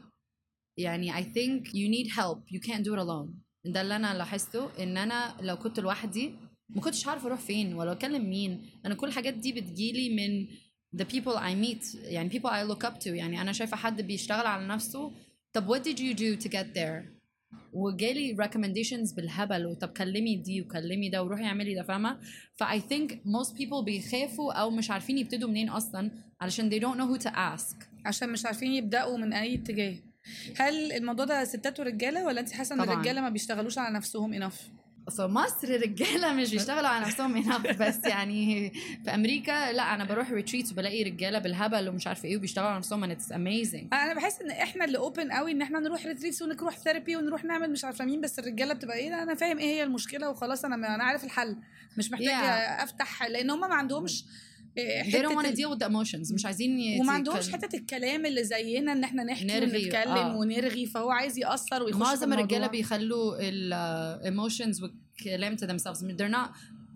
يعني I think you need help you can't do it alone ده اللي أنا لاحظته إن أنا لو كنت لوحدي ما كنتش عارفة أروح فين ولا أكلم مين أنا كل الحاجات دي بتجيلي من the people I meet يعني people I look up to يعني أنا شايفة حد بيشتغل على نفسه طب what did you do to get there وجالي recommendations بالهبل وطب كلمي دي وكلمي ده وروحي اعملي ده فاهمه ف I think most people بيخافوا او مش عارفين يبتدوا منين اصلا علشان they don't know who to ask عشان مش عارفين يبداوا من اي اتجاه هل الموضوع ده ستات ورجاله ولا انت حاسه ان طبعاً. الرجاله ما بيشتغلوش على نفسهم انف في مصر الرجاله مش بيشتغلوا على نفسهم enough بس يعني في امريكا لا انا بروح ريتريتس وبلاقي رجاله بالهبل ومش عارفه ايه وبيشتغلوا على نفسهم and it's amazing انا بحس ان احنا اللي اوبن قوي ان احنا نروح ريتريتس ونروح ثيرابي ونروح نعمل مش عارفه مين بس الرجاله بتبقى ايه ده انا فاهم ايه هي المشكله وخلاص انا انا عارف الحل مش محتاج Yeah. افتح لان هم ما عندهمش إيه، they don't want to ال- deal with the emotions مش عايزين ي- وما عندهمش يتكلم. حته الكلام اللي زينا ان احنا نحكي نرغي، ونتكلم آه. ونرغي فهو عايز ياثر ويخش في معظم الموضوع. الرجاله بيخلوا ال uh, emotions والكلام to themselves they're not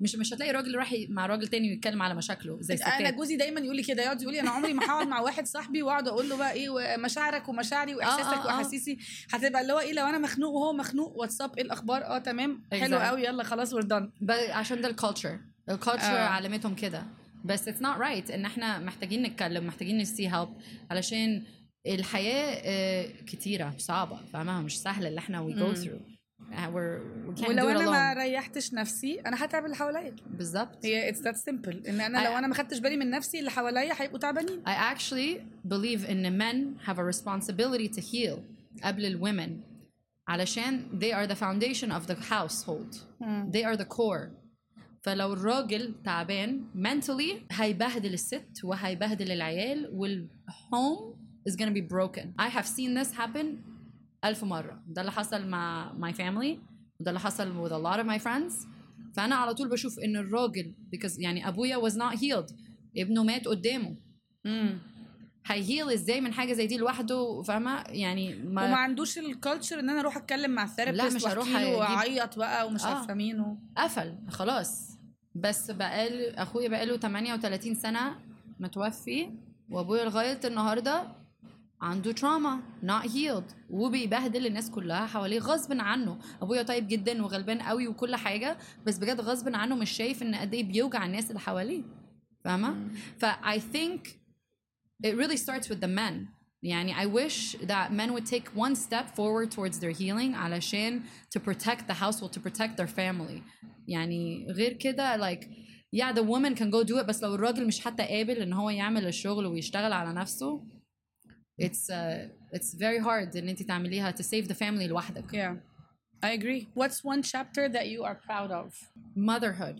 مش مش هتلاقي راجل راح ي- مع راجل تاني ويتكلم على مشاكله زي انا الستات جوزي دايما يقول لي كده يقعد يقول لي انا عمري ما هقعد مع واحد صاحبي واقعد اقول له بقى ايه مشاعرك ومشاعري واحساسك آه، آه. واحاسيسي هتبقى اللي هو ايه لو انا مخنوق وهو مخنوق واتساب ايه الاخبار اه تمام حلو Exactly. قوي يلا خلاص وير دان ب- عشان ده الكالتشر الكالتشر آه. علمتهم كده بس اتس نوت رايت ان احنا محتاجين نتكلم محتاجين نسي هيلب علشان الحياه آه، كتيره صعبه فاهمها مش سهله اللي احنا we go مم. through Uh, we're, we can't ولو do it انا ما alone ريحتش نفسي انا هتعب اللي حواليا بالظبط هي اتس ذات سمبل ان انا I- لو انا ما خدتش بالي من نفسي اللي حواليا هيبقوا تعبانين I actually believe ان men have a responsibility to heal قبل الwomen علشان they are the foundation of the household they are the core فلو الراجل تعبان mentally هيبهدل الست وهيبهدل العيال والhome is gonna be broken I have seen this happen ألف مرة ده اللي حصل مع my family وده اللي حصل with a lot of my friends فأنا على طول بشوف إن الراجل because يعني أبويا was not healed ابنه مات قدامه امم هيهيل ازاي من حاجه زي دي لوحده فاهمه يعني ما وما عندوش الكالتشر ان انا اروح اتكلم مع الثيرابيست مش هروح واحكي له أجيب- واعيط بقى ومش آه. عارفه مين و... قفل خلاص بس بقال اخويا بقاله 38 سنه متوفي وابويا لغايه النهارده عنده تراما not healed وبيبهدل الناس كلها حواليه غصب عنه ابويا طيب جدا وغلبان قوي وكل حاجه بس بجد غصب عنه مش شايف ان قد ايه بيوجع الناس اللي حواليه فاهمه ف I think it really starts with the men يعني I wish that men would take one step forward towards their healing علشان to protect the household to protect their family يعني غير كده like yeah the woman can go do it بس لو الراجل مش حتى قابل ان هو يعمل الشغل ويشتغل على نفسه it's uh, it's very hard ان انت تعمليها to save the family لوحدك Yeah. I agree. What's one chapter that you are proud of? motherhood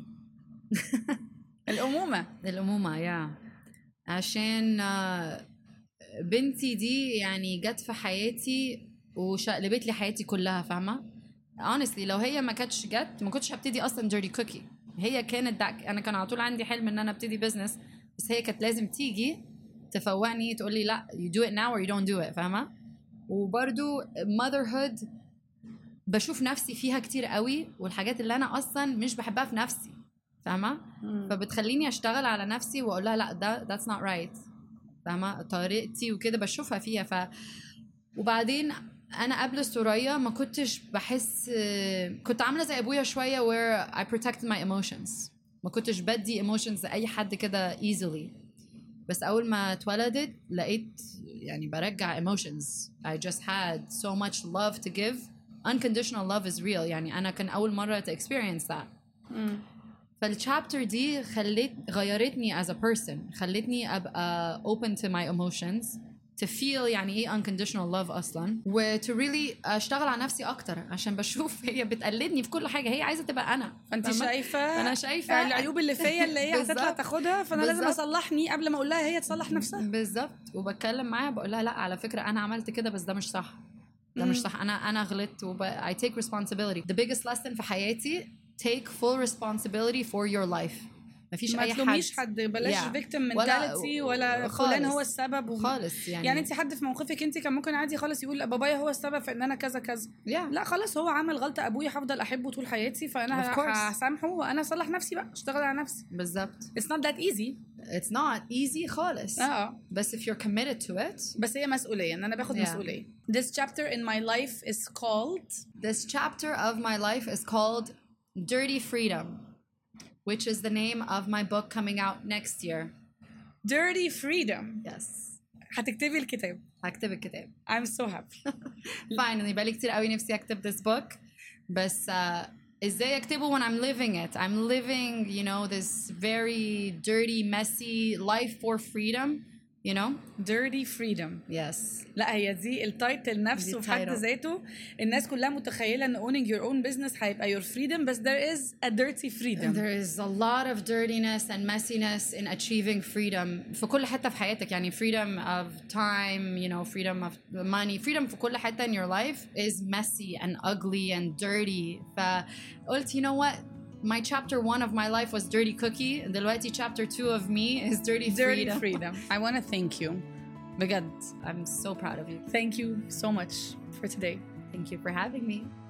الأمومة. الأمومة يا عشان آه، بنتي دي يعني جت في حياتي وشقلبت لي حياتي كلها فاهمة honestly لو هي ما كانتش جت ما كنتش هبتدي اصلا dirty cookie هي كانت دا انا كان على طول عندي حلم ان انا ابتدي بزنس بس هي كانت لازم تيجي تفوقني تقول لي لا you do it now or you don't do it فاهمة وبرده motherhood بشوف نفسي فيها كتير قوي والحاجات اللي انا اصلا مش بحبها في نفسي فاهمة فبتخليني اشتغل على نفسي واقول لها لا ده that's not right فاهمة طريقتي وكده بشوفها فيها ف وبعدين انا قبل سوريا ما كنتش بحس كنت عامله زي ابويا شويه where I protected my emotions ما كنتش بدي emotions لاي حد كده easily بس اول ما اتولدت لقيت يعني برجع emotions I just had so much love to give unconditional love is real يعني انا كان اول مره to experience that فالشابتر دي خلت غيرتني as a person خلتني ابقى open to my emotions to feel يعني ايه unconditional love اصلا و to really اشتغل على نفسي اكتر عشان بشوف هي بتقلدني في كل حاجه هي عايزه تبقى انا فانت فاهمة؟ شايفه انا شايفه العيوب اللي فيا اللي هي هتطلع بالظبط. تاخدها فانا لازم بالظبط. اصلحني قبل ما اقول لها هي تصلح نفسها بالظبط وبتكلم معاها بقول لها لا على فكره انا عملت كده بس ده مش صح ده مش صح انا انا غلطت وب... I take responsibility the biggest lesson في حياتي take full responsibility for your life مفيش ما اي حد تلوميش حد بلاش Yeah. فيكتيم ولا- منتاليتي ولا خالص. فلان هو السبب و... خالص يعني يعني انت حد في موقفك انت كان ممكن عادي خالص يقول بابايا هو السبب في ان انا كذا كذا yeah. لا خلاص هو عمل غلطه ابويا هفضل احبه طول حياتي فانا Of course. هسامحه وانا اصلح نفسي بقى اشتغل على نفسي بالظبط it's not that easy it's not easy خالص اه اه بس if you're committed to it بس هي مسؤوليه ان انا باخد Yeah. مسؤوليه this chapter in my life is called this chapter of my life is called Dirty Freedom which is the name of my book coming out next year dirty freedom yes هتكتبي الكتاب هكتب الكتاب I'm so happy finally بقالي كتير قوي نفسي اكتب this book بس uh, ازاي اكتبه when I'm living it I'm living you know this very dirty messy life for freedom you know dirty freedom yes لا هي دي التايتل نفسه دي في حد title. ذاته الناس كلها متخيله ان owning your own business هيبقى your freedom بس there is a dirty freedom There is a lot of dirtiness and messiness in achieving freedom في كل حتة في حياتك يعني freedom of time, you know, freedom of money, freedom في كل حتة in your life is messy and ugly and dirty. فقلت, you know what? My chapter one of my life was dirty cookie. دلوقتي chapter two of me is dirty, dirty freedom. freedom I want to thank you بجد I'm so proud of you. thank you so much for today Thank you for having me.